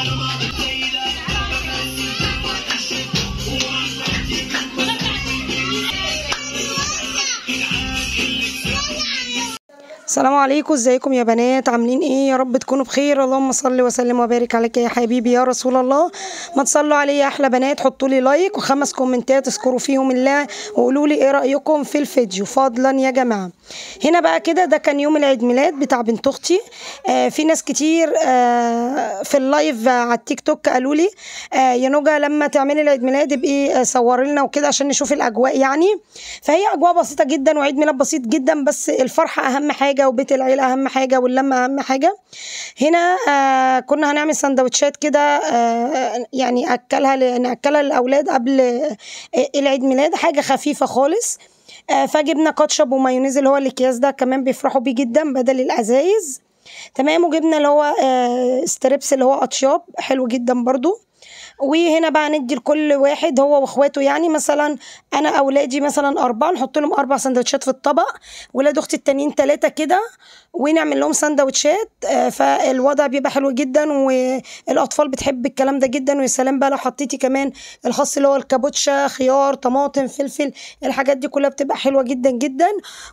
السلام عليكم ازيكم يا بنات عاملين ايه يا رب تكونوا بخير اللهم صل وسلم وبارك عليك يا حبيبي يا رسول الله ما تصلوا علي يا احلى بنات حطوا لي لايك وخمس كومنتات اذكروا فيهم الله وقولوا لي ايه رايكم في الفيديو فضلا يا جماعه هنا بقى كده ده كان يوم العيد ميلاد بتاع بنت اختي آه في ناس كتير آه في اللايف على التيك توك قالوا لي آه يا نوجا لما تعملي العيد ميلاد ابقي آه صوري لنا وكده عشان نشوف الاجواء يعني فهي اجواء بسيطه جدا وعيد ميلاد بسيط جدا بس الفرحه اهم حاجه وبيت العيله اهم حاجه واللمه اهم حاجه هنا آه كنا هنعمل سندوتشات كده آه يعني اكلها ل- ناكلها للاولاد قبل آه العيد ميلاد حاجه خفيفه خالص آه فجبنا كاتشب ومايونيز اللي هو الاكياس ده كمان بيفرحوا بيه جدا بدل الازايز تمام وجبنا اللي هو آه ستريبس اللي هو اطياب حلو جدا برضو وهنا بقى ندي لكل واحد هو واخواته يعني مثلا انا اولادي مثلا اربعه نحط لهم اربع سندوتشات في الطبق ولاد اختي التانيين ثلاثه كده ونعمل لهم سندوتشات آه، فالوضع بيبقى حلو جدا والاطفال بتحب الكلام ده جدا ويا سلام بقى لو حطيتي كمان الخس اللي هو الكابوتشا خيار طماطم فلفل الحاجات دي كلها بتبقى حلوه جدا جدا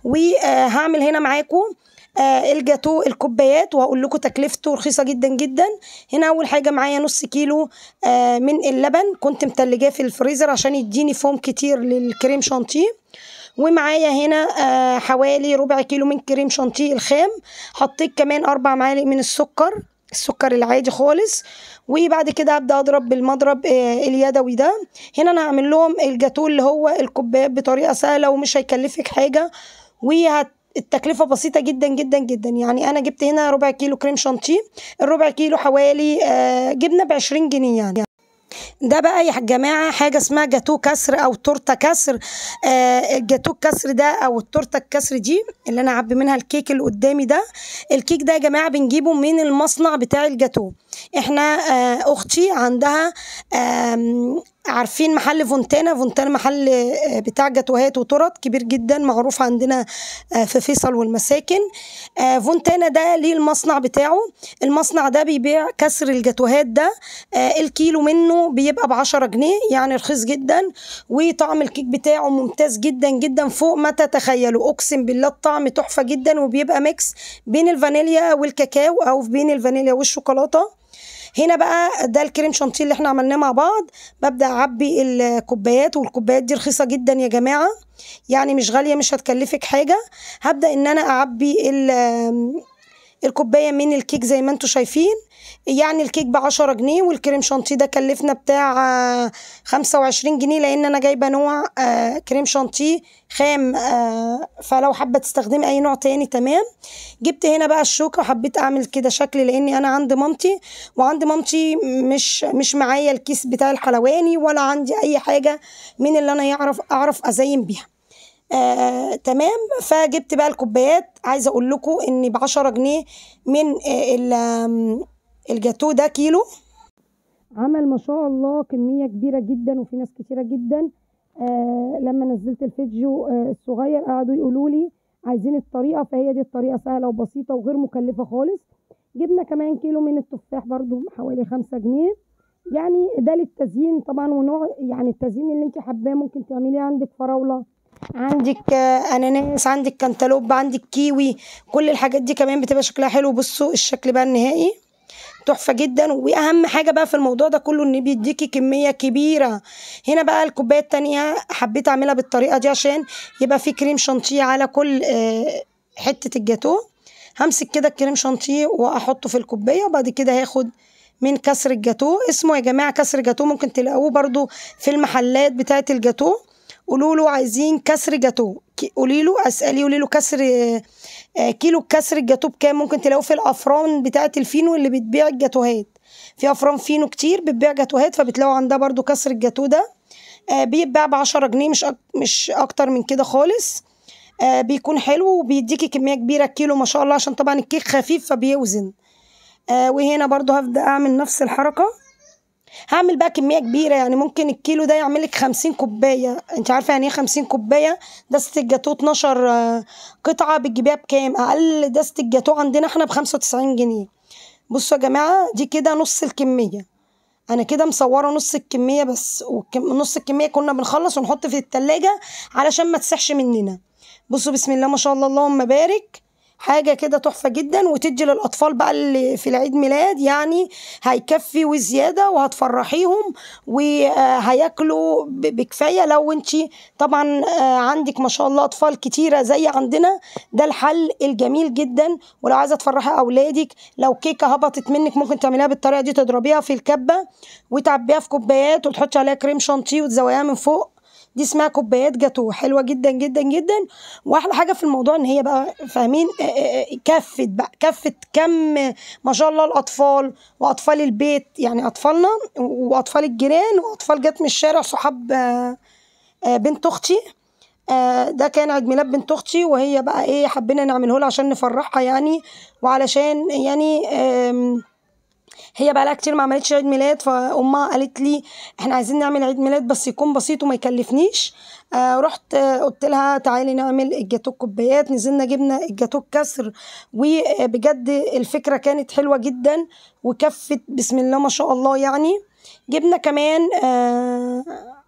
وهعمل هنا معاكم آه الجاتو الكوبايات وهقول لكم تكلفته رخيصه جدا جدا هنا اول حاجه معايا نص كيلو آه من اللبن كنت متلجاه في الفريزر عشان يديني فوم كتير للكريم شانتيه ومعايا هنا آه حوالي ربع كيلو من كريم شانتيه الخام حطيت كمان اربع معالق من السكر السكر العادي خالص وبعد كده ابدا اضرب بالمضرب آه اليدوي ده هنا انا هعمل لهم الجاتو اللي هو الكوبايات بطريقه سهله ومش هيكلفك حاجه وهت التكلفة بسيطة جدا جدا جدا يعني أنا جبت هنا ربع كيلو كريم شانتيه الربع كيلو حوالي آه جبنة بعشرين جنيه يعني ده بقى يا جماعة حاجة اسمها جاتو كسر أو تورتة كسر آه الجاتو الكسر ده أو التورتة الكسر دي اللي أنا عبي منها الكيك اللي قدامي ده الكيك ده يا جماعة بنجيبه من المصنع بتاع الجاتو احنا آه أختي عندها آم، عارفين محل فونتانا فونتانا محل آه، بتاع جاتوهات وتورت كبير جدا معروف عندنا آه، في فيصل والمساكن آه، فونتانا ده ليه المصنع بتاعه المصنع ده بيبيع كسر الجاتوهات ده آه، الكيلو منه بيبقى بعشرة جنيه يعني رخيص جدا وطعم الكيك بتاعه ممتاز جدا جدا فوق ما تتخيلوا اقسم بالله الطعم تحفة جدا وبيبقى ميكس بين الفانيليا والكاكاو او بين الفانيليا والشوكولاتة هنا بقى ده الكريم شانتيه اللي احنا عملناه مع بعض ببدا اعبي الكوبايات والكوبايات دي رخيصه جدا يا جماعه يعني مش غاليه مش هتكلفك حاجه هبدا ان انا اعبي ال- الكوبايه من الكيك زي ما انتم شايفين يعني الكيك بعشرة جنيه والكريم شانتيه ده كلفنا بتاع خمسة وعشرين جنيه لان انا جايبه نوع آه، كريم شانتيه خام آه، فلو حابه تستخدمي اي نوع تاني تمام جبت هنا بقى الشوكه وحبيت اعمل كده شكل لاني انا عند مامتي وعند مامتي مش مش معايا الكيس بتاع الحلواني ولا عندي اي حاجه من اللي انا يعرف اعرف ازين بيها آه، تمام فجبت بقى الكوبايات عايزه اقول لكم ان ب 10 جنيه من آه، ال- آم، الجاتو ده كيلو عمل ما شاء الله كميه كبيره جدا وفي ناس كتيره جدا آه لما نزلت الفيديو آه الصغير قعدوا يقولوا لي عايزين الطريقه فهي دي الطريقه سهله وبسيطه وغير مكلفه خالص جبنا كمان كيلو من التفاح برضو حوالي خمسة جنيه يعني ده للتزيين طبعا ونوع يعني التزيين اللي انت حباه ممكن تعمليه عندك فراوله عندك آه، اناناس عندك كنتالوب عندك كيوي كل الحاجات دي كمان بتبقى شكلها حلو بصوا الشكل بقى النهائي تحفه جدا واهم حاجه بقى في الموضوع ده كله ان بيديكي كميه كبيره هنا بقى الكوبايه التانية حبيت اعملها بالطريقه دي عشان يبقى في كريم شانتيه على كل آه، حته الجاتو همسك كده الكريم شانتيه واحطه في الكوبايه وبعد كده هاخد من كسر الجاتو اسمه يا جماعه كسر جاتو ممكن تلاقوه برضو في المحلات بتاعه الجاتو قولوا له عايزين كسر جاتو ك- قولي له اسالي قولي له كسر آه، آه، كيلو كسر الجاتو بكام ممكن تلاقوه في الافران بتاعه الفينو اللي بتبيع الجاتوهات في افران فينو كتير بتبيع جاتوهات فبتلاقوا عندها برضو كسر الجاتو ده آه، بيتباع ب 10 جنيه مش أك... مش اكتر من كده خالص آه، بيكون حلو وبيديكي كميه كبيره كيلو ما شاء الله عشان طبعا الكيك خفيف فبيوزن آه، وهنا برضو هبدا اعمل نفس الحركه هعمل بقى كميه كبيره يعني ممكن الكيلو ده يعمل لك 50 كوبايه انت عارفه يعني ايه 50 كوبايه دستة الجاتو 12 آه، قطعه بتجيبيها بكام اقل دستة الجاتو عندنا احنا ب 95 جنيه بصوا يا جماعه دي كده نص الكميه انا كده مصوره نص الكميه بس وكم- نص الكميه كنا بنخلص ونحط في التلاجة علشان ما تسحش مننا بصوا بسم الله ما شاء الله اللهم بارك حاجة كده تحفة جدا وتدي للأطفال بقى اللي في العيد ميلاد يعني هيكفي وزيادة وهتفرحيهم وهياكلوا ب- بكفاية لو انتي طبعا آه، عندك ما شاء الله أطفال كتيرة زي عندنا ده الحل الجميل جدا ولو عايزة تفرحي أولادك لو كيكة هبطت منك ممكن تعمليها بالطريقة دي تضربيها في الكبة وتعبيها في كوبايات وتحطي عليها كريم شانتيه وتزوقيها من فوق دي اسمها كوبايات جاتو حلوه جدا جدا جدا واحلى حاجه في الموضوع ان هي بقى فاهمين آه، آه، آه، كفت بقى كفت كم ما شاء الله الاطفال واطفال البيت يعني اطفالنا واطفال الجيران واطفال جت من الشارع صحاب آه، آه، بنت اختي آه، ده كان عيد ميلاد بنت اختي وهي بقى ايه حبينا نعمله لها عشان نفرحها يعني وعلشان يعني آم، هي بقى لها كتير ما عملتش عيد ميلاد فامها قالت لي احنا عايزين نعمل عيد ميلاد بس يكون بسيط وما يكلفنيش آه رحت آه قلت لها تعالي نعمل الجاتو كوبايات نزلنا جبنا الجاتو الكسر وبجد الفكره كانت حلوه جدا وكفت بسم الله ما شاء الله يعني جبنا كمان آه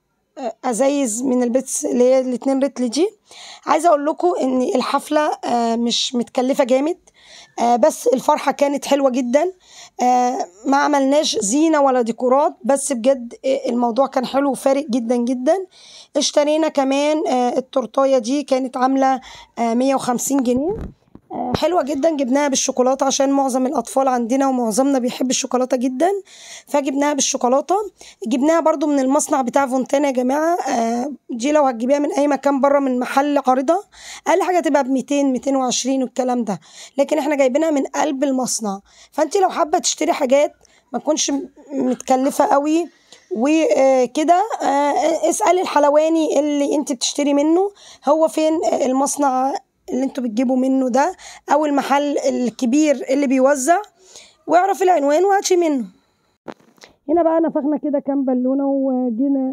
ازايز من البيتس اللي هي الاتنين رتل دي عايزه اقول لكم ان الحفله آه، مش متكلفه جامد آه، بس الفرحه كانت حلوه جدا آه، ما عملناش زينه ولا ديكورات بس بجد آه، الموضوع كان حلو وفارق جدا جدا اشترينا كمان آه، التورتايه دي كانت عامله آه، 150 جنيه آه، حلوة جدا جبناها بالشوكولاتة عشان معظم الأطفال عندنا ومعظمنا بيحب الشوكولاتة جدا فجبناها بالشوكولاتة جبناها برضو من المصنع بتاع فونتانا يا جماعة آه، دي لو هتجيبيها من أي مكان بره من محل عارضة أقل حاجة تبقى ب 200 220 والكلام ده لكن احنا جايبينها من قلب المصنع فأنت لو حابة تشتري حاجات ما تكونش م- متكلفة قوي وكده اسألي الحلواني اللي انت بتشتري منه هو فين آه، المصنع اللي انتوا بتجيبوا منه ده او المحل الكبير اللي بيوزع واعرف العنوان وهاتي منه هنا بقى نفخنا كده كام بالونه وجينا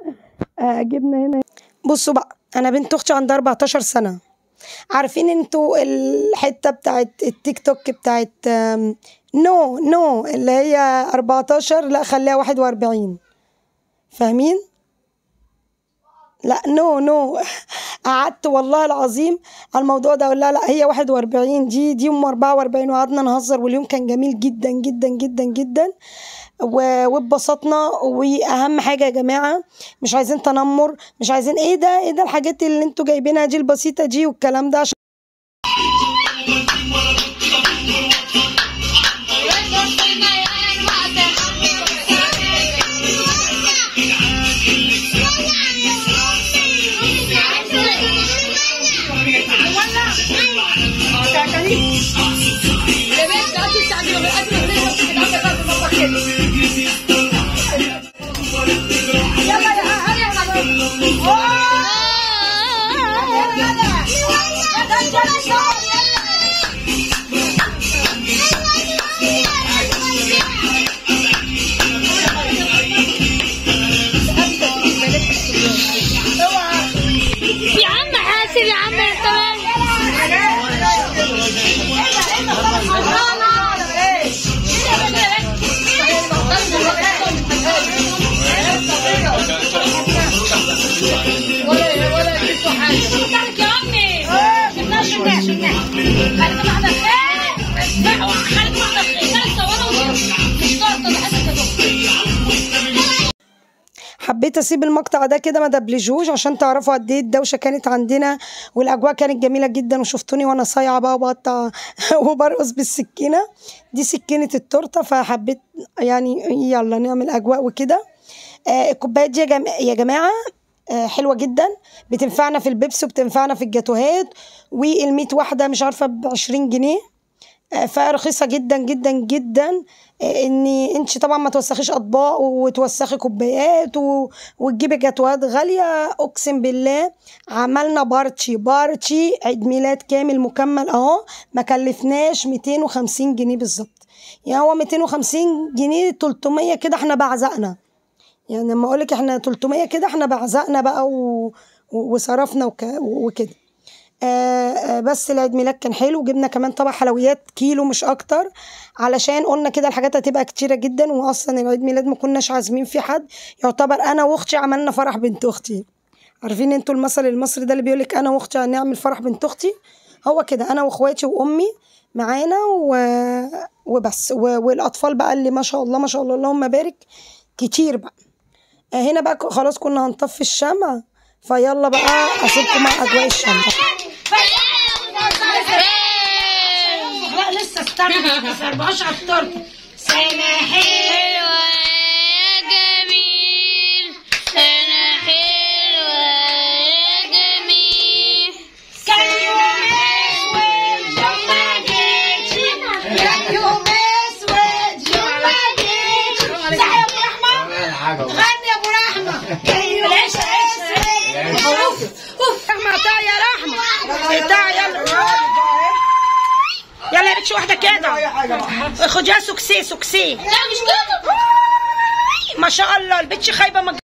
آه، جبنا هنا بصوا بقى انا بنت اختي عندها 14 سنه عارفين انتوا الحته بتاعت التيك توك بتاعت آم، نو نو اللي هي 14 لا خليها 41 فاهمين لا نو نو قعدت والله العظيم على الموضوع ده اقول لها لا هي 41 دي دي ام 44 وقعدنا نهزر واليوم كان جميل جدا جدا جدا جدا و- واتبسطنا واهم حاجه يا جماعه مش عايزين تنمر مش عايزين ايه ده ايه ده الحاجات اللي انتوا جايبينها دي البسيطه دي والكلام ده عشان يا عم حاسب يا عم تمام يا عمي شفناه شفناه شفناه خلينا واحدة خير خلينا واحدة خير خلينا نصورها مش طارطة ده حتى حبيت اسيب المقطع ده كده ما دبلجوش عشان تعرفوا قد ايه الدوشه كانت عندنا والاجواء كانت جميله جدا وشفتوني وانا صايعه بقى وبقطع وبرقص بالسكينه دي سكينه التورته فحبيت يعني يلا نعمل اجواء وكده آه الكوبايات دي يا جم- يا جماعه آه حلوه جدا بتنفعنا في البيبسي وبتنفعنا في الجاتوهات والميت واحده مش عارفه ب 20 جنيه آه، فرخيصه جدا جدا جدا آه، ان انت طبعا ما توسخيش اطباق وتوسخي كوبايات و... وتجيبي جاتوهات غاليه اقسم بالله عملنا بارتشي بارتشي عيد ميلاد كامل مكمل اهو ما كلفناش 250 جنيه بالظبط يعني هو 250 جنيه 300 كده احنا بعزقنا يعني لما اقولك احنا 300 كده احنا بعزقنا بقى و... و- وصرفنا وك... وكده آه آه بس العيد ميلاد كان حلو جبنا كمان طبق حلويات كيلو مش اكتر علشان قلنا كده الحاجات هتبقى كتيره جدا واصلا العيد ميلاد ما كناش عازمين فيه حد يعتبر انا واختي عملنا فرح بنت اختي عارفين انتوا المثل المصري ده اللي بيقولك انا واختي هنعمل فرح بنت اختي هو كده انا واخواتي وامي معانا و... وبس و... والاطفال بقى اللي ما شاء الله ما شاء الله اللهم بارك كتير بقى آه، هنا بقى ك- خلاص كنا هنطفي الشمع فيلا بقى اسيبكم مع اجواء الشمع لا لسه استنى ما اربعوش على التورته سنه حلوة يا جميل سنة حلوة يا جميل كان يوم اسود يوم ما جيتش كان يوم اسود يوم ما جيتش صح يا ابو رحمه غني يا ابو رحمه كان يوم اسود اوف اوف رحمه تعالى يا رحمه تعالى يلا يلا يا بنتي واحده كده خديها سكسي سكسي لا مش كده ما شاء الله البنت خايبه ما